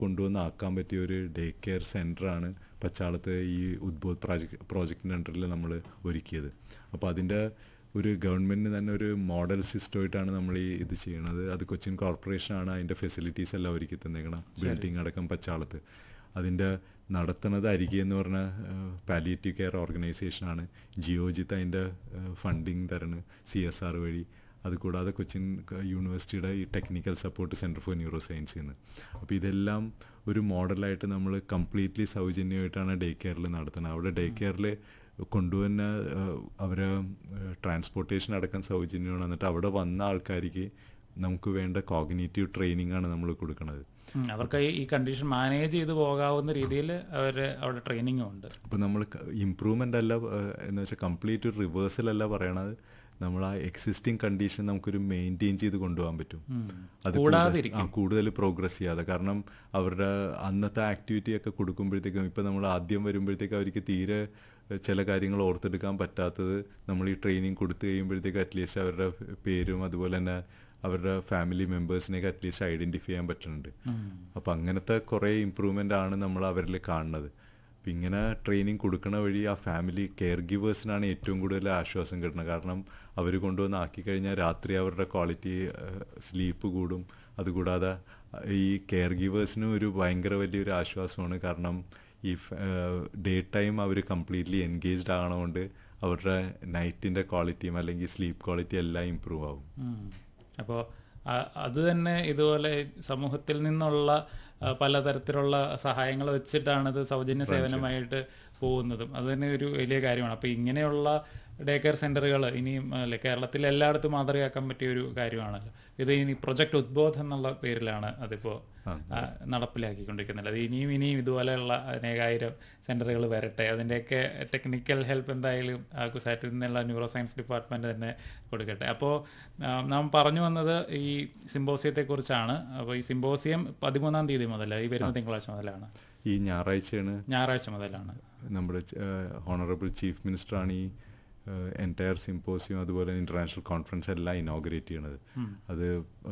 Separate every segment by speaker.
Speaker 1: കൊണ്ടുവന്ന് ആക്കാൻ പറ്റിയ ഒരു ഡേ കെയർ സെൻ്ററാണ് പച്ചാളത്ത് ഈ ഉദ്ബോധ് പ്രോജക്ട് പ്രോജക്റ്റിൻ്റെ അണ്ടറിൽ നമ്മൾ ഒരുക്കിയത് അപ്പോൾ അതിൻ്റെ ഒരു ഗവൺമെൻറ്റിന് തന്നെ ഒരു മോഡൽ സിസ്റ്റമായിട്ടാണ് നമ്മൾ ഈ ഇത് ചെയ്യണത് അത് കൊച്ചിൻ കോർപ്പറേഷനാണ് അതിൻ്റെ ഫെസിലിറ്റീസ് എല്ലാം ഒരുക്കി തന്നേക്കണം ബിൽഡിംഗ് അടക്കം പച്ചാളത്ത് അതിൻ്റെ നടത്തുന്നത് അരികെ എന്ന് പറഞ്ഞ പാലിയേറ്റീവ് കെയർ ഓർഗനൈസേഷനാണ് ജിയോജിത്ത് അതിൻ്റെ ഫണ്ടിങ് തരുന്നത് സി എസ് ആർ വഴി അതുകൂടാതെ കൊച്ചിൻ യൂണിവേഴ്സിറ്റിയുടെ ഈ technical support centre for neuro സയൻസിൽ നിന്ന് അപ്പോൾ ഇതെല്ലാം ഒരു മോഡലായിട്ട് നമ്മൾ കംപ്ലീറ്റ്ലി സൗജന്യമായിട്ടാണ് ഡേ കെയറിൽ നടത്തുന്നത് അവിടെ ഡേ കെയറിൽ കൊണ്ടുവന്ന അവരെ ട്രാൻസ്പോർട്ടേഷൻ അടക്കം സൗജന്യമാണ് എന്നിട്ട് അവിടെ വന്ന ആൾക്കാർക്ക് നമുക്ക് വേണ്ട കോഗ്നേറ്റീവ് ട്രെയിനിങ് ആണ് നമ്മൾ കൊടുക്കുന്നത്
Speaker 2: അവർക്ക് ഈ കണ്ടീഷൻ മാനേജ് ചെയ്ത് പോകാവുന്ന രീതിയിൽ അവർ അവിടെ ട്രെയിനിങ്ങും ഉണ്ട്
Speaker 1: അപ്പോൾ നമ്മൾ ഇമ്പ്രൂവ്മെൻ്റ് അല്ല എന്ന് വെച്ചാൽ കംപ്ലീറ്റ് ഒരു റിവേഴ്സൽ അല്ല പറയണത് നമ്മൾ ആ എക്സിസ്റ്റിംഗ് കണ്ടീഷൻ നമുക്കൊരു മെയിൻറ്റെയിൻ ചെയ്ത് കൊണ്ടുപോകാൻ പറ്റും അത് ആ കൂടുതൽ പ്രോഗ്രസ് ചെയ്യാതെ കാരണം അവരുടെ അന്നത്തെ ആക്ടിവിറ്റി ഒക്കെ കൊടുക്കുമ്പോഴത്തേക്കും ഇപ്പം നമ്മൾ ആദ്യം വരുമ്പോഴത്തേക്കും അവർക്ക് തീരെ ചില കാര്യങ്ങൾ ഓർത്തെടുക്കാൻ പറ്റാത്തത് നമ്മൾ ഈ ട്രെയിനിങ് കൊടുത്തു കഴിയുമ്പോഴത്തേക്കും അറ്റ്ലീസ്റ്റ് അവരുടെ പേരും അതുപോലെ തന്നെ അവരുടെ ഫാമിലി മെമ്പേഴ്സിനെയൊക്കെ അറ്റ്ലീസ്റ്റ് ഐഡൻറ്റിഫൈ ചെയ്യാൻ പറ്റുന്നുണ്ട് അപ്പോൾ അങ്ങനത്തെ കുറേ ഇമ്പ്രൂവ്മെൻ്റ് ആണ് നമ്മൾ അവരിൽ കാണുന്നത് അപ്പം ഇങ്ങനെ ട്രെയിനിങ് കൊടുക്കണ വഴി ആ ഫാമിലി കെയർ ഗിവേഴ്സിനാണ് ഏറ്റവും കൂടുതൽ ആശ്വാസം കിട്ടുന്നത് കാരണം അവർ കൊണ്ടുവന്ന് ആക്കി കഴിഞ്ഞാൽ രാത്രി അവരുടെ ക്വാളിറ്റി സ്ലീപ്പ് കൂടും അതുകൂടാതെ ഈ കെയർ ഗിവേഴ്സിനും ഒരു ഭയങ്കര വലിയൊരു ആശ്വാസമാണ് കാരണം ഈ ഡേ ടൈം അവർ കംപ്ലീറ്റ്ലി എൻഗേജ്ഡ് ആകണതുകൊണ്ട് അവരുടെ നൈറ്റിൻ്റെ ക്വാളിറ്റിയും അല്ലെങ്കിൽ സ്ലീപ്പ് ക്വാളിറ്റി എല്ലാം ഇമ്പ്രൂവ് ആവും
Speaker 2: അപ്പോൾ അത് തന്നെ ഇതുപോലെ സമൂഹത്തിൽ നിന്നുള്ള പലതരത്തിലുള്ള സഹായങ്ങൾ വെച്ചിട്ടാണ് ഇത് സൗജന്യ സേവനമായിട്ട് പോകുന്നതും അത് തന്നെ ഒരു വലിയ കാര്യമാണ് അപ്പോൾ ഇങ്ങനെയുള്ള ഡേ കെയർ സെൻ്ററുകൾ ഇനിയും അല്ലെ കേരളത്തിൽ എല്ലായിടത്തും മാതൃകയാക്കാൻ പറ്റിയ ഒരു കാര്യമാണല്ലോ ഇത് ഇനി പ്രൊജക്ട് ഉദ്ബോധ് എന്നുള്ള പേരിലാണ് അതിപ്പോൾ നടപ്പിലാക്കിക്കൊണ്ടിരിക്കുന്നത് അത് ഇനിയും ഇനിയും ഇതുപോലെയുള്ള അനേകായിരം സെൻ്ററുകൾ വരട്ടെ അതിൻ്റെയൊക്കെ ടെക്നിക്കൽ ഹെൽപ്പ് എന്തായാലും കുസാറ്റിൽ നിന്നുള്ള ന്യൂറോ സയൻസ് ഡിപ്പാർട്ട്മെൻറ്റ് തന്നെ കൊടുക്കട്ടെ അപ്പോൾ നാം പറഞ്ഞു വന്നത് ഈ സിമ്പോസിയത്തെക്കുറിച്ചാണ് അപ്പോൾ ഈ സിമ്പോസിയം പതിമൂന്നാം തീയതി മുതൽ ഈ വരുന്ന തിങ്കളാഴ്ച മുതലാണ്
Speaker 1: ഈ ഞായറാഴ്ചയാണ്
Speaker 2: ഞായറാഴ്ച മുതലാണ്
Speaker 1: നമ്മുടെ ഹോണറബിൾ ചീഫ് മിനിസ്റ്ററാണ് ഈ എൻറ്റയർ സിമ്പോസിയം അതുപോലെ ഇൻ്റർനാഷണൽ കോൺഫറൻസ് എല്ലാം ഇനോഗ്രേറ്റ് ചെയ്യണത് അത്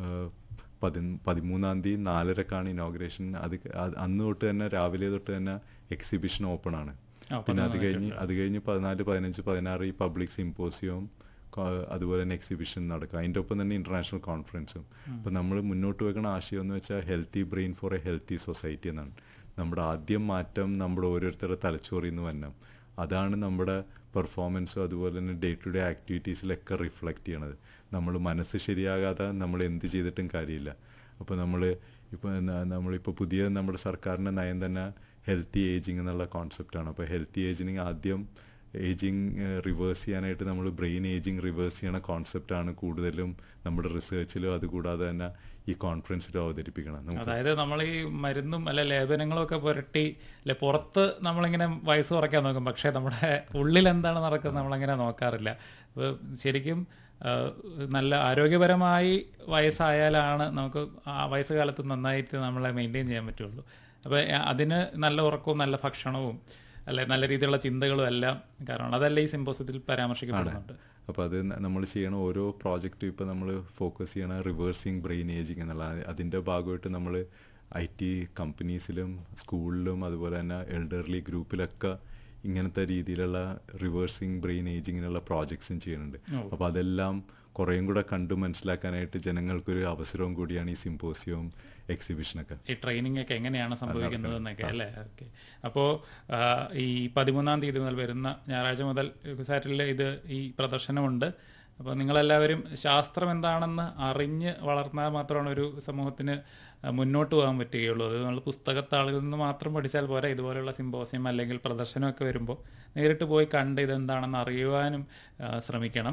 Speaker 1: പതി പതിമൂന്നാം തീയതി നാലരക്കാണ് ഇനോഗ്രേഷൻ അത് അന്ന് തൊട്ട് തന്നെ രാവിലെ തൊട്ട് തന്നെ എക്സിബിഷൻ ഓപ്പൺ ആണ് പിന്നെ അത് കഴിഞ്ഞ് അത് കഴിഞ്ഞ് പതിനാല് പതിനഞ്ച് പതിനാറ് ഈ പബ്ലിക് സിമ്പോസിയവും അതുപോലെ തന്നെ എക്സിബിഷൻ നടക്കും അതിൻ്റെ ഒപ്പം തന്നെ ഇൻ്റർനാഷണൽ കോൺഫറൻസും അപ്പം നമ്മൾ മുന്നോട്ട് വെക്കുന്ന ആശയം എന്ന് വെച്ചാൽ healthy brain for a healthy society എന്നാണ് നമ്മുടെ ആദ്യം മാറ്റം നമ്മുടെ ഓരോരുത്തരുടെ തലച്ചോറിൽ നിന്ന് വരണം അതാണ് നമ്മുടെ പെർഫോമൻസും അതുപോലെ തന്നെ ഡേ ടു ഡേ ആക്ടിവിറ്റീസിലൊക്കെ റിഫ്ലക്റ്റ് ചെയ്യണത് നമ്മൾ മനസ്സ് ശരിയാകാതെ നമ്മൾ എന്ത് ചെയ്തിട്ടും കാര്യമില്ല അപ്പോൾ നമ്മൾ ഇപ്പോൾ നമ്മളിപ്പോൾ പുതിയ നമ്മുടെ സർക്കാരിൻ്റെ നയം തന്നെ ഹെൽത്തി ഏജിങ് എന്നുള്ള കോൺസെപ്റ്റാണ് അപ്പോൾ ഹെൽത്തി ഏജിങ് ആദ്യം ഏജിങ് റിവേഴ്സ് ചെയ്യാനായിട്ട് നമ്മൾ ബ്രെയിൻ ഏജിങ് റിവേഴ്സ് ചെയ്യണ കോൺസെപ്റ്റാണ് കൂടുതലും നമ്മുടെ റിസർച്ചിലും അതുകൂടാതെ തന്നെ ഈ കോൺഫറൻസിലും അവതരിപ്പിക്കണം
Speaker 2: അതായത് നമ്മൾ ഈ മരുന്നും അല്ലെ ലേപനങ്ങളും ഒക്കെ പുരട്ടി അല്ലെ പുറത്ത് നമ്മളിങ്ങനെ വയസ്സ് കുറയ്ക്കാൻ നോക്കും പക്ഷേ നമ്മുടെ ഉള്ളിൽ എന്താണ് നടക്കുന്നത് നമ്മളങ്ങനെ നോക്കാറില്ല അപ്പോൾ ശരിക്കും നല്ല ആരോഗ്യപരമായി വയസ്സായാലാണ് നമുക്ക് ആ വയസ്സുകാലത്ത് നന്നായിട്ട് നമ്മളെ മെയിൻറ്റെയിൻ ചെയ്യാൻ പറ്റുള്ളൂ അപ്പോൾ അതിന് നല്ല ഉറക്കവും നല്ല ഭക്ഷണവും അല്ലെ നല്ല രീതിയിലുള്ള ചിന്തകളും എല്ലാം കാരണം അതല്ല ഈ സിമ്പോസത്തിൽ പരാമർശിക്കപ്പെടുന്നുണ്ട്
Speaker 1: അപ്പോൾ അത് നമ്മൾ ചെയ്യണ ഓരോ പ്രോജക്റ്റും ഇപ്പോൾ നമ്മൾ ഫോക്കസ് ചെയ്യണ റിവേഴ്സിങ് ബ്രെയിൻ ഏജിങ് എന്നുള്ള അതിൻ്റെ ഭാഗമായിട്ട് നമ്മൾ ഐ ടി കമ്പനീസിലും സ്കൂളിലും അതുപോലെ തന്നെ എൽഡർലി ഗ്രൂപ്പിലൊക്കെ ഇങ്ങനത്തെ രീതിയിലുള്ള റിവേഴ്സിങ് ബ്രെയിൻ ഏജിങ്ങിനുള്ള പ്രോജക്ട്സും ചെയ്യുന്നുണ്ട് അപ്പോൾ അതെല്ലാം കുറേയും കൂടെ കണ്ടു മനസ്സിലാക്കാനായിട്ട് ജനങ്ങൾക്കൊരു അവസരവും കൂടിയാണ് ഈ സിമ്പോസിയവും എക്സിബിഷനൊക്കെ
Speaker 2: ഈ ട്രെയിനിങ് ഒക്കെ എങ്ങനെയാണ് സംഭവിക്കുന്നത് എന്നൊക്കെ അല്ലേ ഓക്കെ അപ്പോൾ ഈ പതിമൂന്നാം തീയതി മുതൽ വരുന്ന ഞായറാഴ്ച മുതൽ കുസാറ്റിൽ ഇത് ഈ പ്രദർശനമുണ്ട് അപ്പോൾ നിങ്ങളെല്ലാവരും ശാസ്ത്രം എന്താണെന്ന് അറിഞ്ഞ് വളർന്നാൽ മാത്രമാണ് ഒരു സമൂഹത്തിന് മുന്നോട്ട് പോകാൻ പറ്റുകയുള്ളൂ അത് നമ്മൾ പുസ്തകത്താളുകളിൽ നിന്ന് മാത്രം പഠിച്ചാൽ പോരാ ഇതുപോലെയുള്ള സിമ്പോസിയം അല്ലെങ്കിൽ പ്രദർശനമൊക്കെ വരുമ്പോൾ നേരിട്ട് പോയി കണ്ട് ഇതെന്താണെന്ന് അറിയുവാനും ശ്രമിക്കണം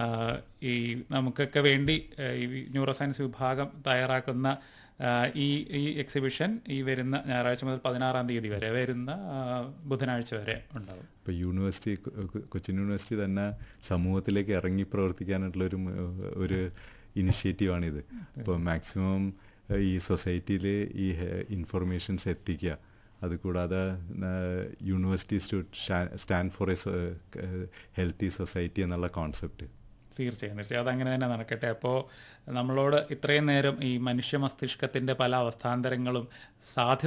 Speaker 2: ഈ നമുക്കൊക്കെ വേണ്ടി ഈ ന്യൂറോ സയൻസ് വിഭാഗം തയ്യാറാക്കുന്ന ഈ ഈ എക്സിബിഷൻ ഈ വരുന്ന ഞായറാഴ്ച മുതൽ പതിനാറാം തീയതി വരെ വരുന്ന ബുധനാഴ്ച വരെ ഉണ്ടാവും
Speaker 1: ഇപ്പോൾ യൂണിവേഴ്സിറ്റി കൊച്ചിൻ യൂണിവേഴ്സിറ്റി തന്നെ സമൂഹത്തിലേക്ക് ഇറങ്ങി പ്രവർത്തിക്കാനായിട്ടുള്ള ഒരു ഒരു ഇനിഷ്യേറ്റീവാണിത് ഇപ്പോൾ മാക്സിമം ഈ സൊസൈറ്റിയിൽ ഈ ഇൻഫർമേഷൻസ് എത്തിക്കുക അതുകൂടാതെ universities to stand for a healthy society എന്നുള്ള കോൺസെപ്റ്റ്
Speaker 2: തീർച്ചയായും തീർച്ചയായും അതങ്ങനെ തന്നെ നടക്കട്ടെ അപ്പോൾ നമ്മളോട് ഇത്രയും നേരം ഈ മനുഷ്യ മസ്തിഷ്കത്തിൻ്റെ പല അവസ്ഥാന്തരങ്ങളും സാധ്യത